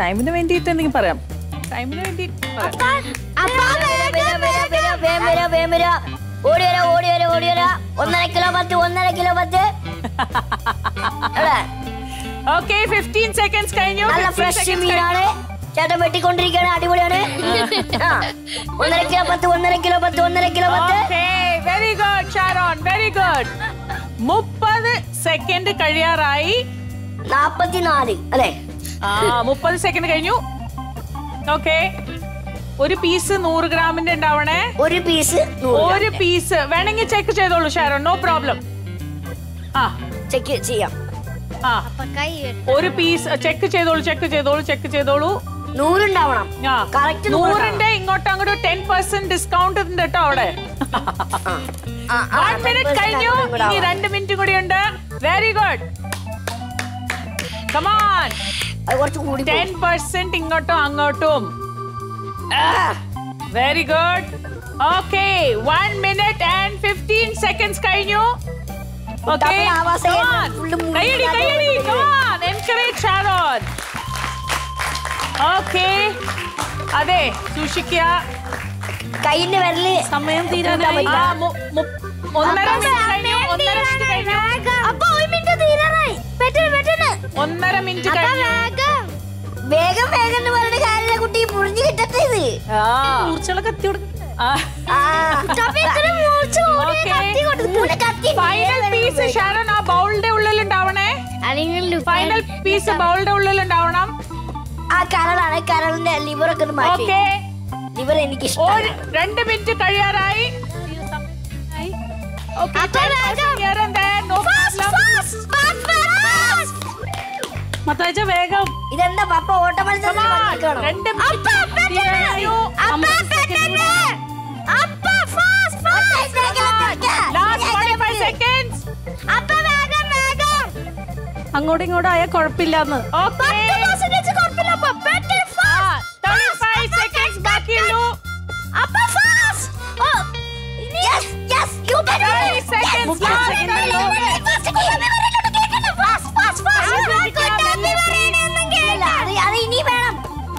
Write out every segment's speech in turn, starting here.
ടൈമിന് വേണ്ടിയിട്ട് എന്തെങ്കിലും പറയാം ടൈമിന് വേണ്ടി പറയാം ഓടി വരാ ഓടി വരാ ഓടി വരാ ഒന്നര കിലോ പത്ത് ഒന്നര കിലോ പത്ത് എവിടെ? ഓക്കെ ഫിഫ്റ്റീൻ സെക്കൻഡ്സ് കഴിഞ്ഞു നല്ല 15 ഫ്രഷ് seconds മീനാണ് ചേട്ടൻ വെട്ടിക്കൊണ്ടിരിക്കുകയാണ് അടിപൊളിയാണ് ആ. ഒന്നര കിലോ പത്ത് ഒന്നര കിലോ പത്ത് ഒന്നര കിലോ പത്ത് okay very good Sharon very good മുപ്പത് സെക്കൻഡ് കഴിയാറായി നാപ്പത്തിനാല് അല്ലെ ആ മുപ്പത് സെക്കൻഡ് കഴിഞ്ഞു ഓക്കെ ഒരു പീസ് നൂറ് ഗ്രാമിന്റെ ഉണ്ടാവണേ ഒരു പീസ് ഒരു പീസ് വേണമെങ്കിൽ ചെക്ക് ചെയ്തോളൂ ഷാരോൺ നോ പ്രോബ്ലം ആ ചെക്ക് ചെയ്യാം ആ ഒരു പീസ് ചെക്ക് ചെയ്തോളൂ ചെക്ക് ചെയ്തോളൂ ചെക്ക് ചെയ്തോളൂ നൂറുണ്ടാവണം ആ കറക്റ്റ് നൂറിന്റെ ഇങ്ങോട്ട് അങ്ങോട്ട് ടെൻ പെർസെന്റ് ഡിസ്കൗണ്ട് ഉണ്ട് കേട്ടോ അവിടെ വൺ മിനിറ്റ് കഴിഞ്ഞു ഇനി രണ്ട് മിനിറ്റ് കൂടി ഉണ്ട് വെരി ഗുഡ് കമാൻ കുറച്ച് കൂടി ടെൻ പെർസെന്റ് ഇങ്ങോട്ടും അങ്ങോട്ടും very good okay one minute and fifteen seconds കഴിഞ്ഞു ഓക്കെ കുട്ടാപ്പൻ ആവാസമായിരുന്നു. Full മുടി കൈയടി കൈയടി എൻകറേജ് ഷാരോൺ ഓക്കെ അതെ സൂക്ഷിക്കുക കൈയിന്റെ വിരല് സമയം തീരാനായി ആ, മു- മു- ഒന്നര മിനിറ്റ് കഴിഞ്ഞു ഒന്നര മിനിറ്റ് കഴിഞ്ഞു അപ്പൊ ഒരു മിനിറ്റ് തീരാറായി പെട്ടെന്ന് പെട്ടെന്ന് ഒന്നര മിനിറ്റ് കഴിഞ്ഞു വേഗം വേഗം എന്ന് പറയുന്ന കാര്യമില്ല കുട്ടി മുറിഞ്ഞു കിട്ടട്ടെ ഇത് ആ മൂർച്ചയുള്ള കത്തി കൊടുക്ക ആ ഫൈനൽ പീസ് ഷാരൻ ആ ബൗളിന്റെ ഉള്ളിൽ ഉണ്ടാവണേ ഫൈനൽ പീസ് ബൗളിന്റെ ഉള്ളിൽ ഉണ്ടാവണം ആ കരളാണ് കരളിന്റെ ലിവർ ഒക്കെ ഒന്ന് മാറ്റി ഓക്കെ ലിവർ എനിക്ക് ഒരു രണ്ട് മിനിറ്റ് കഴിയാറായി Okay, 10% here and there, no problem. മത്താഴ്ച വേഗം ഇതെന്താ പപ്പ ഓട്ട മത്സരം Come on, വന്നിരിക്കുകയാണോ? രണ്ട് മിനിറ്റ് തീരാറായി. Last 45 seconds. അങ്ങോട്ടും ഇങ്ങോട്ടും ആയാൽ കുഴപ്പമില്ലാന്ന് Okay. ആ, 35 seconds ബാക്കിയുള്ളൂ. Yes, yes, you can do 30 it. seconds Yes, last. yes, fast, fast, fast, fast. ഇല്ല, അത് അത് ഇനി വേണം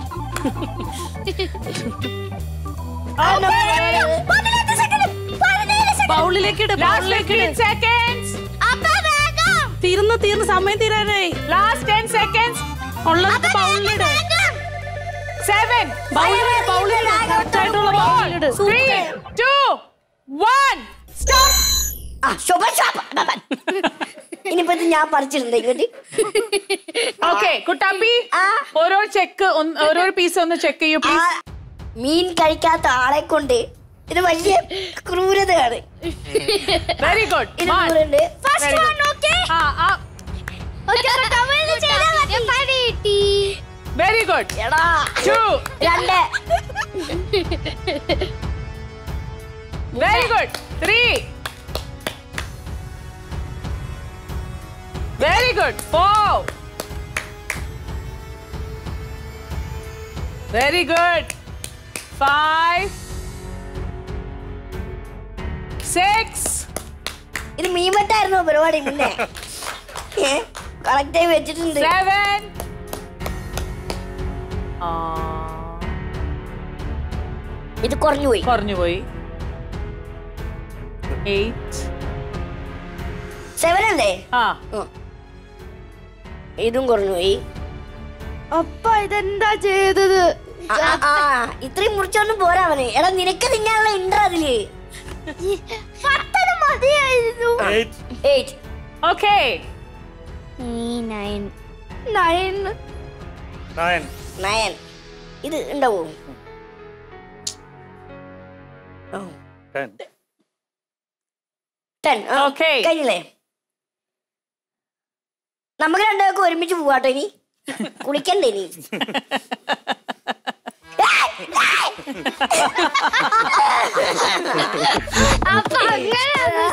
ബൗളിലേക്ക് ഇട് Last ബൗളിലേക്ക് 15 ഇട് seconds. തീർന്നു തീർന്നു സമയം തീരാനായി Last 10 seconds. ഉള്ളത് ബൗളിലിട് Seven. ബൗളിലിട് ബൗളിലിട് correct ആയിട്ടുള്ള ബൗളിലിട് Three, two, one. Stop. ആ, ശുഭ, ശുഭ, ബബൻ. ഇനിയിപ്പോ ഇത് ഞാൻ പറിച്ചിട്ടുണ്ട് ഇങ്ങോട്ട് ഓക്കെ കുട്ടാപ്പി ആ. ഓരോ ചെക്ക് ഓരോ പീസ് ഒന്ന് ചെക്ക് ചെയ്യൂ ആ പ്ലീസ് മീൻ കഴിക്കാത്ത ആളെ കൊണ്ട് ഇത് വലിയ ക്രൂരതയാണ് വെരി ഗുഡ് ഇത് നൂറുണ്ട് Very good. ആ ആ വെരി ഗുഡ് എടാ ടു രണ്ട് very good three very good four very good five six ഇത് മീൻ വെട്ടായിരുന്നു പരിപാടി മുന്നേ കറക്റ്റായി വെച്ചിട്ടുണ്ട് സെവൻ ഇത് കുറഞ്ഞു പോയി കുറഞ്ഞു പോയി എയ്റ്റ് സെവൻ അല്ലേ ആ ഉം. ഇതും കുറഞ്ഞു പോയി അപ്പ ഇതെന്താ ചെയ്തത് ആ, ആ, ആ, ഇത്രയും മുറിച്ചൊന്നും പോരാ അവന് എടാ നിനക്ക് തിന്നാനുള്ള ഉണ്ട് അതില് പത്തത് മതിയായിരുന്നു Eight. Eight okay nine Nine. Nine ഇത് ഉണ്ടാവോ Ten. Ten Okay. കഴിഞ്ഞില്ലേ നമുക്ക് രണ്ടുപേർക്കും ഒരുമിച്ച് പോവാട്ടോ ഇനി കുളിക്കണ്ടേ ഇനി അപ്പൊ അങ്ങനെയാണ്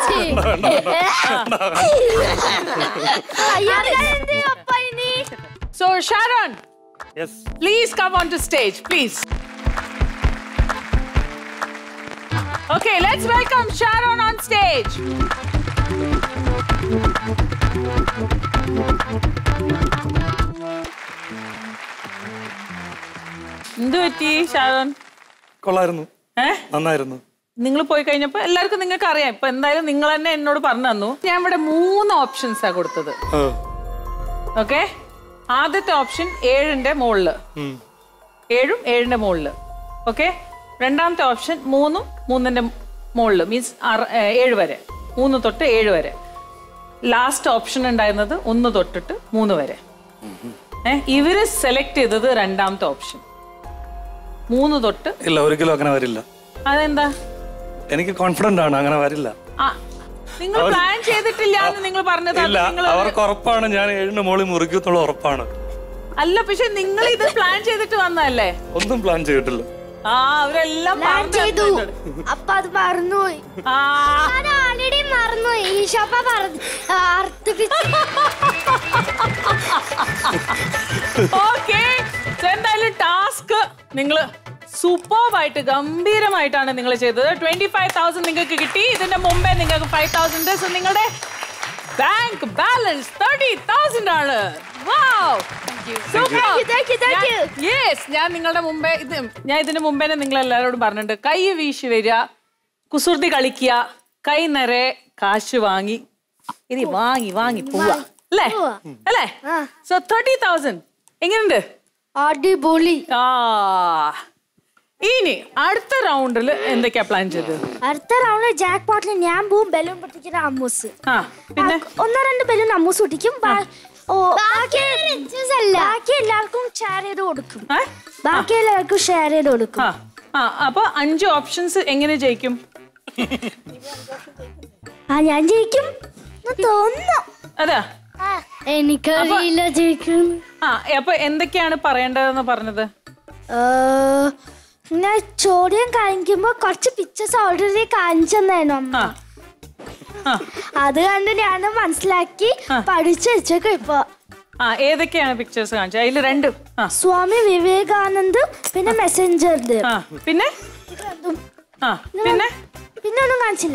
അപ്പ ഇനി so Sharon Yes. Please come onto stage, please. Okay, let's welcome Sharon on stage. എന്ത് പറ്റി ഷാരോൺ കൊള്ളായിരുന്നു ഏ നന്നായിരുന്നു നിങ്ങൾ പോയി കഴിഞ്ഞപ്പോ എല്ലാവർക്കും നിങ്ങൾക്ക് അറിയാം ഇപ്പൊ എന്തായാലും നിങ്ങൾ തന്നെ എന്നോട് പറഞ്ഞു തന്നു ഞാൻ ഇവിടെ മൂന്ന് ഓപ്ഷൻസാ കൊടുത്തത് ആ. ഓക്കെ ആദ്യത്തെ ഓപ്ഷൻ ഏഴിന്റെ മുകളില് ഉം. ഏഴും ഏഴിന്റെ മുകളില് ഓക്കെ രണ്ടാമത്തെ ഓപ്ഷൻ മൂന്നും മൂന്നിന്റെ മുകളില് മീൻസ് ഏഴ് വരെ മൂന്ന് തൊട്ട് ഏഴ് വരെ ലാസ്റ്റ് ഓപ്ഷൻ ഉണ്ടായിരുന്നത് ഒന്ന് തൊട്ടിട്ട് മൂന്ന് വരെ ഏ ഇവര് സെലക്ട് ചെയ്തത് രണ്ടാമത്തെ ഓപ്ഷൻ മൂന്ന് തൊട്ട് ഇല്ല ഒരിക്കലും അങ്ങനെ വരില്ല അതെന്താ എനിക്ക് കോൺഫിഡന്റ് ആണ് അങ്ങനെ വരില്ല ആ നിങ്ങൾ പ്ലാൻ ചെയ്തിട്ടില്ല എന്ന് നിങ്ങൾ പറഞ്ഞത് അത് ഇല്ല നിങ്ങൾ അവർക്ക് ഉറപ്പാണ് ഞാൻ ഏഴിന് മോളിൽ മുറിക്കത്തുള്ള ഉറപ്പാണ് അല്ല പക്ഷെ നിങ്ങൾ ഇത് പ്ലാൻ ചെയ്തിട്ട് വന്നതല്ലേ ഒന്നും പ്ലാൻ ചെയ്തിട്ടില്ല ആ അവരെല്ലാം പ്ലാൻ പറഞ്ഞു ചെയ്തു തന്നിട്ടുണ്ട്. അപ്പൊ അത് മറന്നുപോയി ആ ഞാൻ ഓൾറെഡി മറന്നുപോയി ഈശോപ്പ പറഞ്ഞു അർത്ഥിപ്പിച്ചു ഓക്കെ എന്തായാലും ടാസ്ക് നിങ്ങൾ സൂപ്പർവായിട്ട് ഗംഭീരമായിട്ടാണ് നിങ്ങൾ ചെയ്തത് ട്വന്റി ഫൈവ് തൗസൻഡ് നിങ്ങൾക്ക് കിട്ടി ഇതിന്റെ മുമ്പേ നിങ്ങൾക്ക് ഫൈവ് തൗസൻഡ് സോ നിങ്ങളുടെ ബാങ്ക് ബാലൻസ് തേർട്ടി തൗസൻഡ് ആണ് Thank you, thank you. Yes ഞാൻ നിങ്ങളുടെ മുമ്പേ ഇത് ഞാൻ ഇതിന് മുമ്പേ നിങ്ങൾ എല്ലാവരോടും പറഞ്ഞിട്ടുണ്ട് കൈ വീശി വരിക കുസൃതി കളിക്കുക കൈ നിറയെ കാശ് വാങ്ങി ഇനി വാങ്ങി വാങ്ങി പോവാ അല്ലേ അല്ലേ സോ തേർട്ടി തൗസൻഡ് എങ്ങനെയുണ്ട് അടിപൊളി ആ ഇനി അടുത്ത റൗണ്ടിൽ എന്തൊക്കെയാ പ്ലാൻ ചെയ്തത് അടുത്ത റൗണ്ട് ജാക്ക് പോട്ടിൽ ഞാൻ പോവും ബലൂൺ പൊട്ടിക്കുന്ന അമ്മൂസ് ആ പിന്നെ ഒന്നോ രണ്ട് ബലൂൺ അമ്മൂസ് പൊട്ടിക്കും ബാ- ഓ, ബാക്കി ബാക്കി എല്ലാവർക്കും ഷെയർ ചെയ്ത് കൊടുക്കും ഏ? ബാക്കി എല്ലാവർക്കും ഷെയർ ചെയ്ത് കൊടുക്കും ആ ആ അപ്പൊ അഞ്ച് ഓപ്ഷൻസ് എങ്ങനെ ജയിക്കും ആ ഞാൻ ജയിക്കും എന്ന് തോന്നുന്നു അതാ എനിക്കറിയില്ല ജയിക്കും ആ അപ്പൊ എന്തൊക്കെയാണ് പറയേണ്ടതെന്ന് പറഞ്ഞത് ഞാൻ ചോദ്യം കാണിക്കുമ്പോ കുറച്ച് പിക്ചേഴ്സ് ഓൾറെഡി കാണിച്ചു തന്നായിരുന്നു അമ്മ ആ ആ അത് കണ്ട് ഞാൻ മനസ്സിലാക്കി പഠിച്ചു വെച്ചേക്കും ഇപ്പൊ ആ ഏതൊക്കെയാണ് പിക്ചേഴ്സ് കാണിച്ചത് അതിൽ രണ്ട് ആ സ്വാമി വിവേകാനന്ദ് പിന്നെ മെസ്സഞ്ചർ ആ പിന്നെ ആ പിന്നെ പിന്നെ ഒന്നും കാണിച്ചില്ല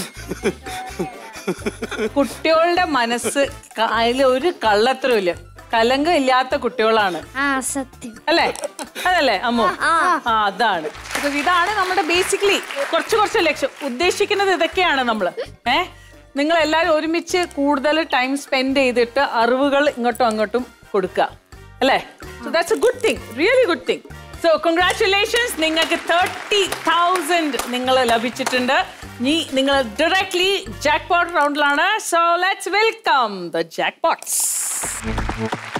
കുട്ടികളുടെ മനസ്സ് ക- അതിൽ ഒരു കള്ളത്തരമില്ല കലങ്കം ഇല്ലാത്ത കുട്ടികളാണ് ആ സത്യം അല്ലേ അതല്ലേ അമ്മു ആ അതാണ് Because ഇതാണ് നമ്മുടെ ബേസിക്കലി കുറച്ച് കുറച്ച് ലക്ഷ്യം ഉദ്ദേശിക്കുന്നത് ഇതൊക്കെയാണ് നമ്മൾ ഏ നിങ്ങൾ എല്ലാവരും ഒരുമിച്ച് കൂടുതൽ ടൈം സ്പെൻഡ് ചെയ്തിട്ട് അറിവുകൾ ഇങ്ങോട്ടും അങ്ങോട്ടും കൊടുക്കുക അല്ലേ so that's a good thing really good thing so congratulations നിങ്ങൾക്ക് തേർട്ടി തൗസൻഡ് നിങ്ങൾ ലഭിച്ചിട്ടുണ്ട് ഇനി നിങ്ങൾ ഡയറക്ട്ലി ജാക്ക് പോട്ട് റൗണ്ടിലാണ് so let's welcome the Jack pots